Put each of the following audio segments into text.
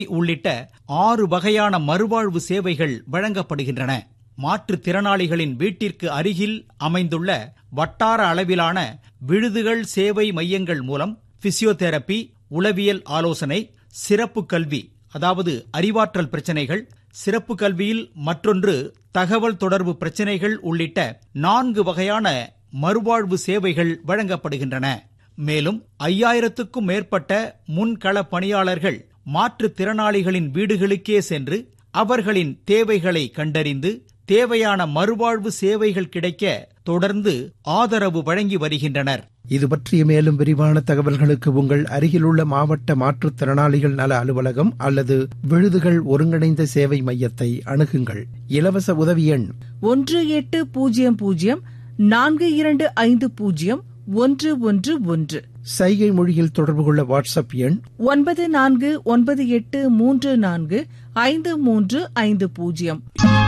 உள்ளிட்ட ஆறு வகையான மறுவாழ்வு சேவைகள் வழங்கப்படுகின்றன மாற்றுத்திறனாளிகளின் வீட்டிற்கு அருகில் அமைந்துள்ள வட்டார அளவிலான விடுதிகள் சேவை மையங்கள் மூலம் பிசியோதெரபி உளவியல் ஆலோசனை சிறப்பு கல்வி அதாவது அறிவாற்றல் பிரச்சனைகள் சிறப்பு கல்வியில் மற்றொன்று தகவல் தொடர்பு பிரச்சனைகள் உள்ளிட்ட நான்கு வகையான மறுவாழ்வு சேவைகள் வழங்கப்படுகின்றன மேலும் ஐயாயிரத்துக்கும் மேற்பட்ட முன்கள பணியாளர்கள் மாற்றுத்திறனாளிகளின் வீடுகளுக்கே சென்று அவர்களின் தேவைகளை கண்டறிந்து தேவையான மறுவாழ்வு சேவைகள் கிடைக்க தொடர்ந்து ஆதரவு வழங்கி வருகின்றனர் இது பற்றிய மேலும் விரிவான தகவல்களுக்கு உங்கள் அருகிலுள்ள மாவட்ட மாற்றுத்திறனாளிகள் நல அலுவலகம் அல்லது விழுதுகள் ஒருங்கிணைந்த சேவை மையத்தை அணுகுங்கள் இலவச உதவி எண் ஒன்று எட்டு பூஜ்ஜியம் பூஜ்ஜியம் நான்கு இரண்டு ஐந்து பூஜ்ஜியம் ஒன்று ஒன்று ஒன்று சைகை மொழியில் தொடர்பு கொள்ள வாட்ஸ்அப் எண் ஒன்பது நான்கு ஒன்பது எட்டு மூன்று நான்கு ஐந்து மூன்று ஐந்து பூஜ்ஜியம்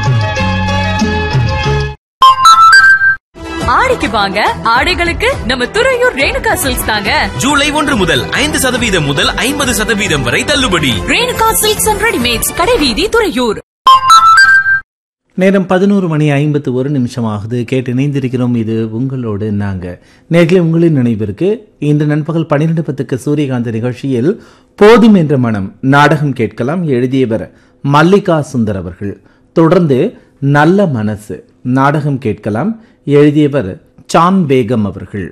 ஆடிக்கு வாங்க ஆடைகளுக்கு நம்ம துறையூர் ரேணுகா சில்க்ஸ் தாங்க ஜூலை ஒன்று முதல் ஐந்து சதவீதம் முதல் ஐம்பது சதவீதம் வரை தள்ளுபடி ரேணுகா சில்க்ஸ் அண்ட் ரெடிமேட்ஸ் கடைவீதி துறையூர் நேரம் பதினோரு மணி ஐம்பத்து ஒரு நிமிஷம் ஆகுது கேட்டு இணைந்திருக்கிறோம் இது உங்களோடு நாங்க நேர்களே உங்களின் நினைவிற்கு இன்று நண்பகல் பன்னிரண்டு பத்துக்கு சூரியகாந்த் நிகழ்ச்சியில் போதும் என்ற மனம் நாடகம் கேட்கலாம் எழுதியவர் மல்லிகா சுந்தர் அவர்கள் தொடர்ந்து நல்ல மனசு நாடகம் கேட்கலாம் எழுதியவர் சான் பேகம் அவர்கள்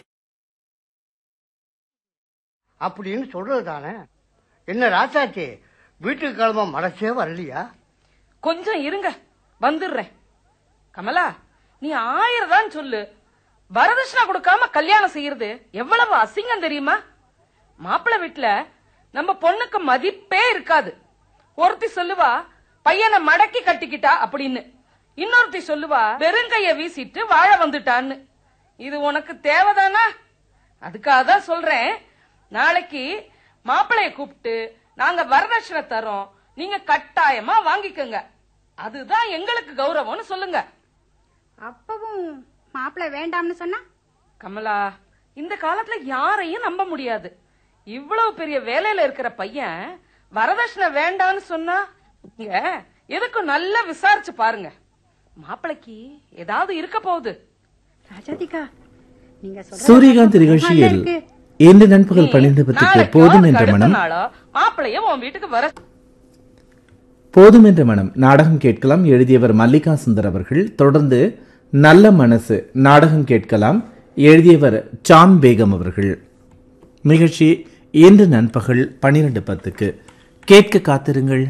அப்படின்னு சொல்றது தானே என்ன ராசாச்சி வீட்டுக்கு கிளம்ப மனசே வரலையா கொஞ்சம் இருங்க வந்துடுறேன் கமலா நீ ஆயிரம் தான் சொல்லு வரதட்சணை கொடுக்காம கல்யாணம் செய்யறது எவ்வளவு அசிங்கம் தெரியுமா மாப்பிள்ளை வீட்டுல நம்ம பொண்ணுக்கு மதிப்பே இருக்காது ஒருத்தி சொல்லுவா பையனை மடக்கி கட்டிக்கிட்டா அப்படின்னு இன்னொருத்தி சொல்லுவா வெறுங்கைய வீசிட்டு வாழ வந்துட்டான்னு இது உனக்கு தேவைதானா அதுக்காக தான் சொல்றேன் நாளைக்கு மாப்பிளைய கூப்பிட்டு நாங்க வரதட்சணை தரோம் நீங்க கட்டாயமா வாங்கிக்கோங்க அதுதான் எங்களுக்கு கௌரவம்னு சொல்லுங்க அப்பவும் மாப்பிள்ளை வேண்டாம்னு சொன்னா கமலா இந்த காலத்துல யாரையும் நம்ப முடியாது இவ்வளவு பெரிய வேலையில இருக்கிற பையன் வரதட்சணை வேண்டான்னு சொன்னா நீங்க எதுக்கும் நல்லா விசாரிச்சு பாருங்க மாப்பிளைக்கு ஏதாவது இருக்க போகுது ராஜாதிகா நீங்க சொல்றது சூரியகாந்த் நல்லா நிகழ்ச்சியில் இருக்கு. இன்று நண்பகல் பன்னிரண்டு பத்துக்கு நாளைக்கோ போதும் அதுக்கு என்ற அடுத்த மனம் நாளோ மாப்பிளைய உன் வீட்டுக்கு வர போதும் என்ற மனம் நாடகம் கேட்கலாம் எழுதியவர் மல்லிகா சுந்தர் அவர்கள் தொடர்ந்து நல்ல மனசு நாடகம் கேட்கலாம் எழுதியவர் சான் பேகம் அவர்கள் நிகழ்ச்சி இன்று நண்பகல் பன்னிரண்டு பத்துக்கு கேட்க காத்திருங்கள்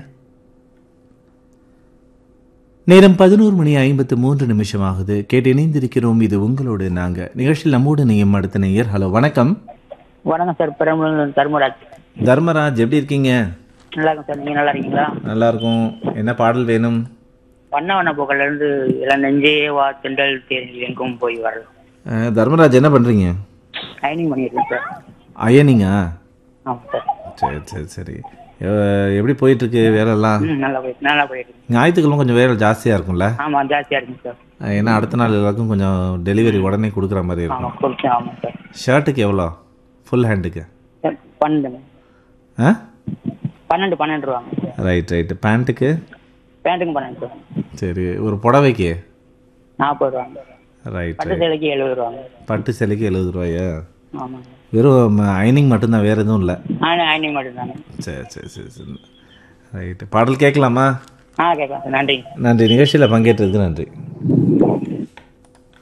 நேரம் பதினோரு மணி ஐம்பத்து மூன்று நிமிஷம் ஆகுது கேட்டு இணைந்திருக்கிறோம் இது உங்களோடு நாங்க நிகழ்ச்சியில் நம்மோடு நீயும் அடுத்த நேயர் ஹலோ வணக்கம் வணக்கம் சார் பெரம்பலூர் தர்மராஜ் தர்மராஜ் எப்படி இருக்கீங்க நல்லா இருக்கும் சார் நீங்க நல்லா இருக்கீங்களா நல்லா இருக்கும் என்ன பாடல் வேணும் வண்ண வண்ண போக்கல்ல இருந்து எல்லாம் நெஞ்சே வா தெண்டல் தேரில் எங்கும் போய் வரலாம் அஹ், தர்மராஜ் என்ன பண்றீங்க டைனிங் பண்ணியிருக்கேன் சார் அயனிங்கா ஆமாம் சார் சரி சரி சரி எ- எப்படி போயிட்டு இருக்கு வேலைலாம் ம் நல்லா போயிட்டு நல்லா போயிட்டு இருக்கு. ஞாயிற்றுக்கிழமை கொஞ்சம் வேலை ஜாஸ்தியா இருக்கும்ல ஆமா ஜாஸ்தியா இருக்குங்க சார் அஹ், ஏன்னா அடுத்த நாள் எல்லாருக்கும் கொஞ்சம் டெலிவரி உடனே கொடுக்குற மாதிரி ஆமா இருக்கும் கொடுத்து ஆமாம் சார் ஷர்ட்டுக்கு எவ்வளோ ஃபுல் ஹேண்டுக்கு சார், பன்னெண்டு ஆ பன்னெண்டு பன்னெண்டு ரூபாங்க சார் ரைட் ரைட்டு பேண்ட்டுக்கு பேண்ட்டுக்கும் பன்னெண்டு சார் சரி ஒரு புடவைக்கு நாற்பது ரூபாங்க ரைட் பட்டு ரைட் சேலைக்கு எழுபது ரூபாங்க பட்டு சேலைக்கு எழுபது ரூபாயா ஆமாங்க வெறும் அயனிங் மட்டும்தான் வேற எதுவும் இல்லை ஆ ஐநூறு மட்டும்தாங்க சரி சரி சரி சரி ரைட்டு பாடல் கேட்கலாமா ஆ கேட்கலாம் சார் நன்றி நன்றி நிகழ்ச்சியில் பங்கேற்றதுக்கு நன்றி